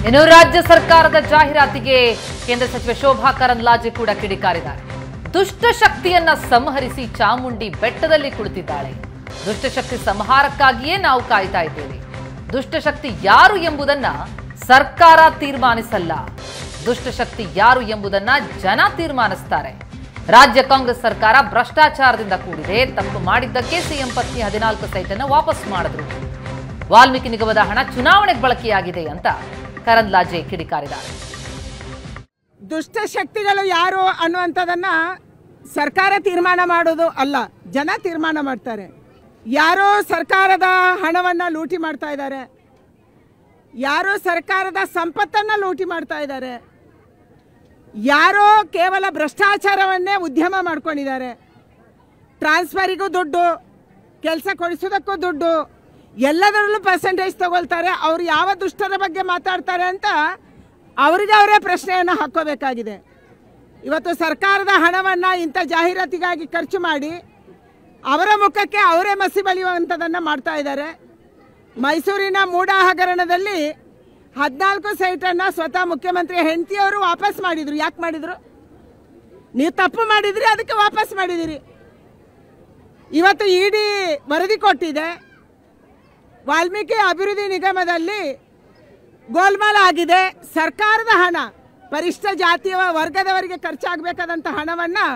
ಇನ್ನು ರಾಜ್ಯ ಸರ್ಕಾರದ ಜಾಹೀರಾತಿಗೆ ಕೇಂದ್ರ ಸಚಿವೆ ಶೋಭಾ ಕರಂದ್ಲಾಜೆ ಕೂಡ ಕಿಡಿಕಾರಿದ್ದಾರೆ ದುಷ್ಟಶಕ್ತಿಯನ್ನ ಸಂಹರಿಸಿ ಚಾಮುಂಡಿ ಬೆಟ್ಟದಲ್ಲಿ ಕುಳಿತಿದ್ದಾಳೆ ದುಷ್ಟಶಕ್ತಿ ಸಂಹಾರಕ್ಕಾಗಿಯೇ ನಾವು ಕಾಯ್ತಾ ಇದ್ದೇವೆ ದುಷ್ಟಶಕ್ತಿ ಯಾರು ಎಂಬುದನ್ನ ಸರ್ಕಾರ ತೀರ್ಮಾನಿಸಲ್ಲ ದುಷ್ಟಶಕ್ತಿ ಯಾರು ಎಂಬುದನ್ನ ಜನ ತೀರ್ಮಾನಿಸ್ತಾರೆ ರಾಜ್ಯ ಕಾಂಗ್ರೆಸ್ ಸರ್ಕಾರ ಭ್ರಷ್ಟಾಚಾರದಿಂದ ಕೂಡಿದೆ ತಪ್ಪು ಮಾಡಿದ್ದಕ್ಕೆ ಸಿಎಂ ಪತ್ನಿ ಹದಿನಾಲ್ಕು ಸೈಟ್ ಅನ್ನು ವಾಪಸ್ ಮಾಡಿದ್ರು ವಾಲ್ಮೀಕಿ ನಿಗಮದ ಹಣ ಚುನಾವಣೆಗೆ ಬಳಕೆಯಾಗಿದೆ ಅಂತ ಕರಂದ್ಲಾಜೆ ಕಿಡಿಕಾರಿದ್ದಾರೆ ದುಷ್ಟಶಕ್ತಿಗಳು ಯಾರು ಅನ್ನುವಂಥದ್ದನ್ನು ಸರ್ಕಾರ ತೀರ್ಮಾನ ಮಾಡೋದು ಅಲ್ಲ ಜನ ತೀರ್ಮಾನ ಮಾಡ್ತಾರೆ ಯಾರೋ ಸರ್ಕಾರದ ಹಣವನ್ನು ಲೂಟಿ ಮಾಡ್ತಾ ಇದ್ದಾರೆ ಯಾರೋ ಸರ್ಕಾರದ ಸಂಪತ್ತನ್ನು ಲೂಟಿ ಮಾಡ್ತಾ ಇದ್ದಾರೆ ಯಾರೋ ಕೇವಲ ಭ್ರಷ್ಟಾಚಾರವನ್ನೇ ಉದ್ಯಮ ಮಾಡ್ಕೊಂಡಿದ್ದಾರೆ ಟ್ರಾನ್ಸ್ಫರಿಗೂ ದುಡ್ಡು ಕೆಲಸ ಕೊಡಿಸೋದಕ್ಕೂ ದುಡ್ಡು ಎಲ್ಲದರಲ್ಲೂ ಪರ್ಸೆಂಟೇಜ್ ತಗೊಳ್ತಾರೆ ಅವ್ರು ಯಾವ ದುಷ್ಟರ ಬಗ್ಗೆ ಮಾತಾಡ್ತಾರೆ ಅಂತ ಅವರಿಗೆ ಅವರೇ ಪ್ರಶ್ನೆಯನ್ನು ಹಾಕೋಬೇಕಾಗಿದೆ ಇವತ್ತು ಸರ್ಕಾರದ ಹಣವನ್ನು ಇಂಥ ಜಾಹೀರಾತಿಗಾಗಿ ಖರ್ಚು ಮಾಡಿ ಅವರ ಮುಖಕ್ಕೆ ಅವರೇ ಮಸಿ ಬಳಿಯುವಂಥದ್ದನ್ನು ಮಾಡ್ತಾ ಇದ್ದಾರೆ ಮೈಸೂರಿನ ಮೂಡ ಹಗರಣದಲ್ಲಿ ಹದಿನಾಲ್ಕು ಸೈಟನ್ನು ಸ್ವತಃ ಮುಖ್ಯಮಂತ್ರಿ ಹೆಂಡತಿಯವರು ವಾಪಸ್ ಮಾಡಿದರು ಯಾಕೆ ಮಾಡಿದರು ನೀವು ತಪ್ಪು ಮಾಡಿದ್ರಿ ಅದಕ್ಕೆ ವಾಪಸ್ ಮಾಡಿದಿರಿ ಇವತ್ತು ಇಡಿ ವರದಿ ಕೊಟ್ಟಿದೆ ವಾಲ್ಮೀಕಿ ಅಭಿವೃದ್ಧಿ ನಿಗಮದಲ್ಲಿ ಗೋಲ್ಮಾಲ್ ಆಗಿದೆ ಸರ್ಕಾರದ ಹಣ ಪರಿಷ್ಠ ಜಾತಿಯ ವರ್ಗದವರಿಗೆ ಖರ್ಚಾಗಬೇಕಾದಂಥ ಹಣವನ್ನು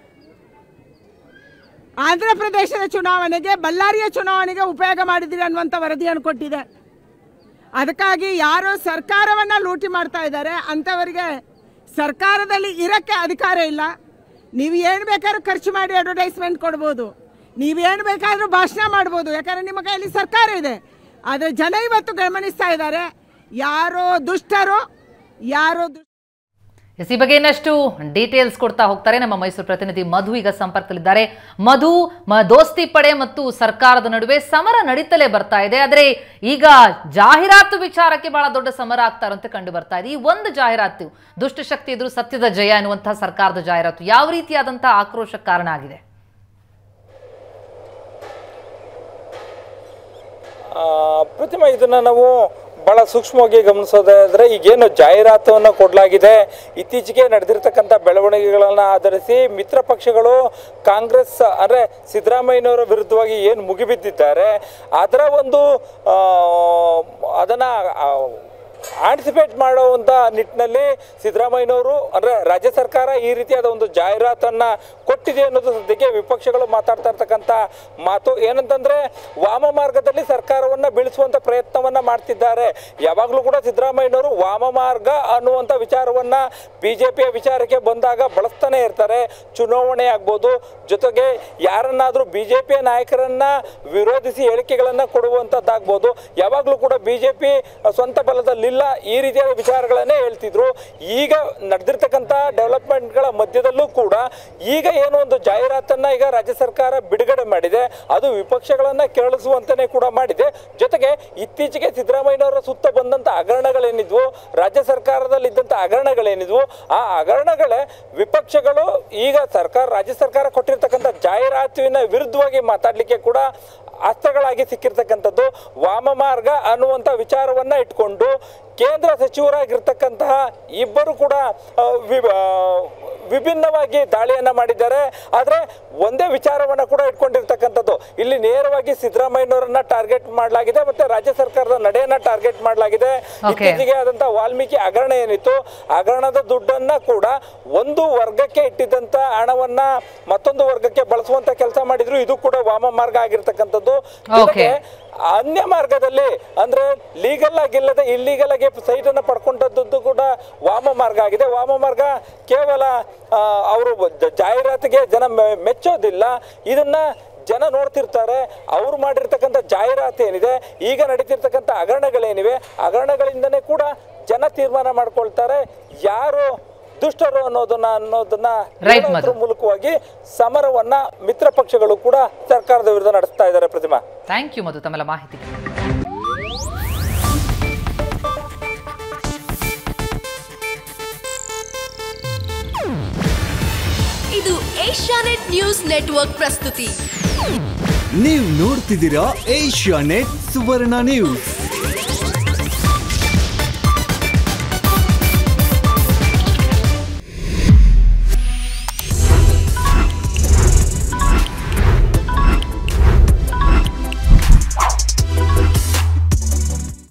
ಆಂಧ್ರ ಪ್ರದೇಶದ ಚುನಾವಣೆಗೆ ಬಳ್ಳಾರಿಯ ಚುನಾವಣೆಗೆ ಉಪಯೋಗ ಮಾಡಿದಿರಿ ಅನ್ನುವಂಥ ವರದಿಯನ್ನು ಕೊಟ್ಟಿದೆ ಅದಕ್ಕಾಗಿ ಯಾರು ಸರ್ಕಾರವನ್ನು ಲೂಟಿ ಮಾಡ್ತಾ ಇದ್ದಾರೆ ಅಂಥವರಿಗೆ ಸರ್ಕಾರದಲ್ಲಿ ಇರೋಕ್ಕೆ ಅಧಿಕಾರ ಇಲ್ಲ ನೀವು ಏನು ಬೇಕಾದ್ರೂ ಖರ್ಚು ಮಾಡಿ ಅಡ್ವರ್ಟೈಸ್ಮೆಂಟ್ ಕೊಡ್ಬೋದು ನೀವೇನು ಬೇಕಾದರೂ ಭಾಷಣ ಮಾಡ್ಬೋದು ಯಾಕಂದರೆ ನಿಮ್ಮ ಕೈಯಲ್ಲಿ ಸರ್ಕಾರ ಇದೆ ಆದರೆ ಜನ ಇವತ್ತು ಗಮನಿಸ್ತಾ ಇದ್ದಾರೆ ಯಾರೋ ದುಷ್ಟರು ಯಾರೋ ದುಷ್ಟ ಎಸ್ ಈ ಬಗ್ಗೆ ಇನ್ನಷ್ಟು ಡೀಟೇಲ್ಸ್ ಕೊಡ್ತಾ ಹೋಗ್ತಾರೆ ನಮ್ಮ ಮೈಸೂರು ಪ್ರತಿನಿಧಿ ಮಧು ಈಗ ಸಂಪರ್ಕದಲ್ಲಿದ್ದಾರೆ ಮಧು ಮ ದೋಸ್ತಿ ಪಡೆ ಮತ್ತು ಸರ್ಕಾರದ ನಡುವೆ ಸಮರ ನಡೀತಲೇ ಬರ್ತಾ ಇದೆ ಆದರೆ ಈಗ ಜಾಹೀರಾತು ವಿಚಾರಕ್ಕೆ ಬಹಳ ದೊಡ್ಡ ಸಮರ ಆಗ್ತಾರಂತೆ ಕಂಡು ಬರ್ತಾ ಇದೆ ಈ ಒಂದು ಜಾಹೀರಾತು ದುಷ್ಟಶಕ್ತಿ ಎದುರು ಸತ್ಯದ ಜಯ ಅನ್ನುವಂತಹ ಸರ್ಕಾರದ ಜಾಹೀರಾತು ಯಾವ ರೀತಿಯಾದಂತಹ ಆಕ್ರೋಶಕ್ಕೆ ಕಾರಣ ಆಗಿದೆ ಆ, ಪ್ರತಿಮಾ ಇದನ್ನ ನಾವು ಬಹಳ ಸೂಕ್ಷ್ಮವಾಗಿ ಗಮನಿಸೋದಾದ್ರೆ ಈಗೇನು ಜಾಹೀರಾತನ್ನು ಕೊಡಲಾಗಿದೆ ಇತ್ತೀಚೆಗೆ ನಡೆದಿರ್ತಕ್ಕಂಥ ಬೆಳವಣಿಗೆಗಳನ್ನು ಆಧರಿಸಿ ಮಿತ್ರ ಪಕ್ಷಗಳು ಕಾಂಗ್ರೆಸ್ ಅಂದರೆ ಸಿದ್ದರಾಮಯ್ಯನವರ ವಿರುದ್ಧವಾಗಿ ಏನು ಮುಗಿಬಿದ್ದಿದ್ದಾರೆ ಅದರ ಒಂದು ಆ, ಅದನ್ನ ಆ, ಆಂಟಿಸಿಪೇಟ್ ಮಾಡುವಂಥ ನಿಟ್ಟಿನಲ್ಲಿ ಸಿದ್ದರಾಮಯ್ಯನವರು ಅಂದರೆ ರಾಜ್ಯ ಸರ್ಕಾರ ಈ ರೀತಿಯಾದ ಒಂದು ಜಾಹೀರಾತನ್ನು ಕೊಟ್ಟಿದೆ ಅನ್ನೋದು ಸದ್ಯಕ್ಕೆ ವಿಪಕ್ಷಗಳು ಮಾತಾಡ್ತಾ ಇರ್ತಕ್ಕಂಥ ಮಾತು ಏನಂತಂದರೆ ವಾಮ ಮಾರ್ಗದಲ್ಲಿ ಸರ್ಕಾರವನ್ನು ಬೀಳಿಸುವಂಥ ಪ್ರಯತ್ನವನ್ನು ಮಾಡ್ತಿದ್ದಾರೆ ಯಾವಾಗಲೂ ಕೂಡ ಸಿದ್ದರಾಮಯ್ಯನವರು ವಾಮ ಮಾರ್ಗ ಅನ್ನುವಂಥ ವಿಚಾರವನ್ನು ಬಿ ಜೆ ಪಿಯ ವಿಚಾರಕ್ಕೆ ಬಂದಾಗ ಬಳಸ್ತಾನೆ ಇರ್ತಾರೆ ಚುನಾವಣೆ ಆಗ್ಬೋದು ಜೊತೆಗೆ ಯಾರನ್ನಾದರೂ ಬಿ ಜೆ ಪಿಯ ನಾಯಕರನ್ನು ವಿರೋಧಿಸಿ ಹೇಳಿಕೆಗಳನ್ನು ಕೊಡುವಂಥದ್ದಾಗ್ಬೋದು ಯಾವಾಗಲೂ ಕೂಡ ಬಿ ಜೆ ಪಿ ಸ್ವಂತ ಬಲದಲ್ಲಿಲ್ಲ ಈ ರೀತಿಯಾದ ವಿಚಾರಗಳನ್ನೇ ಹೇಳ್ತಿದ್ರು ಈಗ ನಡೆದಿರ್ತಕ್ಕಂಥ ಡೆವಲಪ್ಮೆಂಟ್ಗಳ ಮಧ್ಯದಲ್ಲೂ ಕೂಡ ಈಗ ಏನು ಒಂದು ಜಾಹೀರಾತನ್ನ ಈಗ ರಾಜ್ಯ ಸರ್ಕಾರ ಬಿಡುಗಡೆ ಮಾಡಿದೆ ಅದು ವಿಪಕ್ಷಗಳನ್ನ ಕೇಳಿಸುವಂತನೇ ಕೂಡ ಮಾಡಿದೆ ಜೊತೆಗೆ ಇತ್ತೀಚೆಗೆ ಸಿದ್ದರಾಮಯ್ಯನವರ ಸುತ್ತ ಬಂದಂತ ಹಗರಣಗಳೇನಿದ್ವು ರಾಜ್ಯ ಸರ್ಕಾರದಲ್ಲಿ ಇದ್ದಂತ ಹಗರಣಗಳೇನಿದ್ವು ಆ ಹಗರಣಗಳೇ ವಿಪಕ್ಷಗಳು ಈಗ ಸರ್ಕಾರ ರಾಜ್ಯ ಸರ್ಕಾರ ಕೊಟ್ಟಿರ್ತಕ್ಕಂಥ ಜಾಹೀರಾತಿನ ವಿರುದ್ಧವಾಗಿ ಮಾತಾಡಲಿಕ್ಕೆ ಕೂಡ ಅಸ್ತ್ರಗಳಾಗಿ ಸಿಕ್ಕಿರ್ತಕ್ಕಂಥದ್ದು ವಾಮ ಮಾರ್ಗ ಅನ್ನುವಂಥ ವಿಚಾರವನ್ನ ಇಟ್ಕೊಂಡು ಕೇಂದ್ರ ಸಚಿವರಾಗಿರ್ತಕ್ಕಂತಹ ಇಬ್ಬರು ಕೂಡ ಆ, ವಿ- ಆ, ವಿಭಿನ್ನವಾಗಿ ದಾಳಿಯನ್ನ ಮಾಡಿದ್ದಾರೆ ಆದರೆ ಒಂದೇ ವಿಚಾರವನ್ನ ಕೂಡ ಇಟ್ಕೊಂಡಿರ್ತಕ್ಕಂಥದ್ದು ಇಲ್ಲಿ ನೇರವಾಗಿ ಸಿದ್ದರಾಮಯ್ಯನವರನ್ನ ಟಾರ್ಗೆಟ್ ಮಾಡಲಾಗಿದೆ ಮತ್ತೆ ರಾಜ್ಯ ಸರ್ಕಾರದ ನಡೆಯನ್ನ ಟಾರ್ಗೆಟ್ ಮಾಡಲಾಗಿದೆ Okay. ಇತ್ತೀಚೆಗೆ ಆದಂತ ವಾಲ್ಮೀಕಿ ಹಗರಣ ಏನಿತ್ತು ಹಗರಣದ ದುಡ್ಡನ್ನ ಕೂಡ ಒಂದು ವರ್ಗಕ್ಕೆ ಇಟ್ಟಿದ್ದಂತ ಹಣವನ್ನ ಮತ್ತೊಂದು ವರ್ಗಕ್ಕೆ ಬಳಸುವಂತ ಕೆಲಸ ಮಾಡಿದ್ರು ಇದು ಕೂಡ ವಾಮ ಮಾರ್ಗ ಆಗಿರ್ತಕ್ಕಂಥದ್ದು ಜೊತೆಗೆ ಅನ್ಯ ಮಾರ್ಗದಲ್ಲಿ ಅಂದ್ರೆ ಲೀಗಲ್ ಆಗಿಲ್ಲದೆ ಇಲ್ಲೀಗಲ್ ಆಗಿ ಸೈಟ್ ಅನ್ನ ಪಡ್ಕೊಂಡದ್ದು ಕೂಡ ವಾಮ ಮಾರ್ಗ ಆಗಿದೆ ವಾಮ ಮಾರ್ಗ ಕೇವಲ ಅವರು ಜಾಹೀರಾತಿಗೆ ಜನ ಮೆ- ಮೆಚ್ಚೋದಿಲ್ಲ ಇದನ್ನ ಜನ ನೋಡ್ತಿರ್ತಾರೆ ಅವ್ರು ಮಾಡಿರ್ತಕ್ಕಂಥ ಜಾಹೀರಾತು ಏನಿದೆ ಈಗ ನಡೀತಿರ್ತಕ್ಕಂಥ ಹಗರಣಗಳೇನಿವೆ ಹಗರಣಗಳಿಂದನೇ ಕೂಡ ಜನ ತೀರ್ಮಾನ ಮಾಡ್ಕೊಳ್ತಾರೆ ಯಾರು ದುಷ್ಟರು ಅನ್ನೋದನ್ನ ಅನ್ನೋದನ್ನ Right, ಹೇಳೋದ್ರ ಮಧು. ಮೂಲಕವಾಗಿ ಸಮರವನ್ನ ಮಿತ್ರ ಪಕ್ಷಗಳು ಕೂಡ ಸರ್ಕಾರದ ವಿರುದ್ಧ ನಡೆಸ್ತಾ ಇದ್ದಾರೆ ಪ್ರತಿಮಾ ಥ್ಯಾಂಕ್ ಯು ಮಧು ತಮ್ಮೆಲ್ಲ ಮಾಹಿತಿಗೆ ಇದು ಏಷ್ಯಾನೆಟ್ ನ್ಯೂಸ್ ನೆಟ್ವರ್ಕ್ ಪ್ರಸ್ತುತಿ ನೀವು ನೋಡ್ತಿದ್ದೀರಾ ಏಷ್ಯಾ ನೆಟ್ ಸುವರ್ಣ ನ್ಯೂಸ್